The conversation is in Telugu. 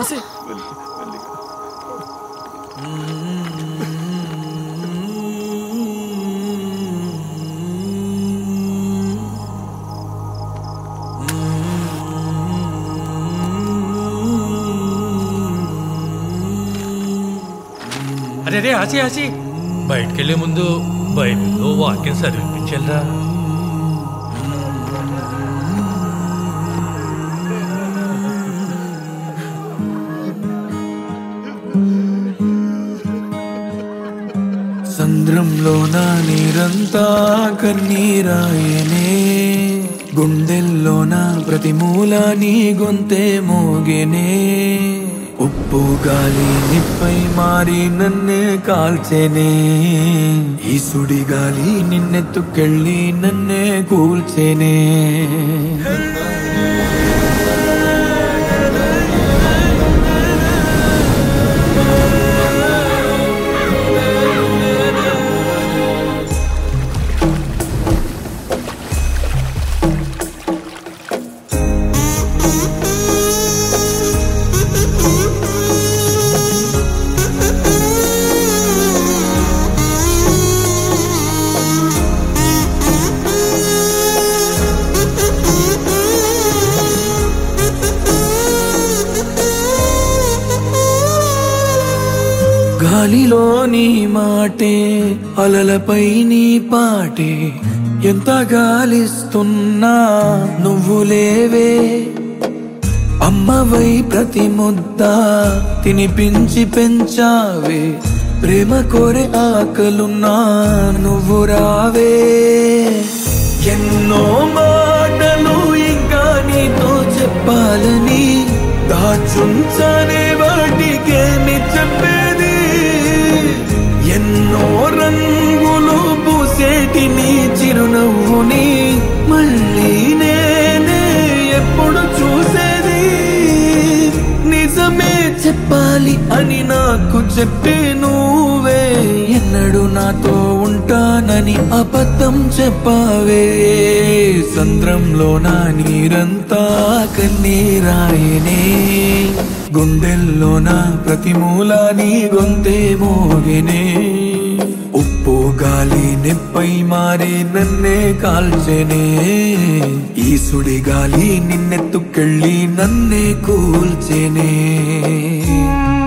అరే రే ఆచి ఆచి బయటకెళ్లే ముందు బైబిల్లో వాక్యం చదివించాలరా సంద్రంలో నా నీరంతా కన్నీరాయనే గుండెల్లో నా ప్రతి మూల నీ గొంతే మోగెనే ఉప్పు గాలి నిప్పై మారి నన్నే కాల్చెనే ఈ సుడి గాలి నిన్నెత్తుకెళ్ళి నన్నే కూల్చెనే గాలిలో నీ మాటే అలలపై నీ పాటే ఎంత గాలిస్తున్నా నువ్వు లేవే అమ్మవై ప్రతి ముద్ద తినిపించి పెంచావే ప్రేమ కోరే ఆకలున్నా నువ్వు రావే ఎన్నో మాటలు ఇంకా నీతో చెప్పాలని దాచుంచనే వాటికేమి చెప్పేది ఎన్నో రంగులు పూసేటి నీ చిరునవ్వుని మళ్ళీ నేనే ఎప్పుడు చూసేది నిజమే చెప్పాలి అని నాకు చెప్పి నువ్వే ఎన్నడు నాతో ఉంటానని అబద్ధం చెప్పావే సంద్రంలో నా నీరంతా కన్నీరాయనే గుండెల్లో నా ప్రతి మూల నీ గొంతే మోగినే ఉప్పు గాలి నిప్పై మారి నన్నే కాల్చెనే ఈ సుడి గాలి నిన్నెత్తుకెళ్ళి నన్నే కూల్చెనే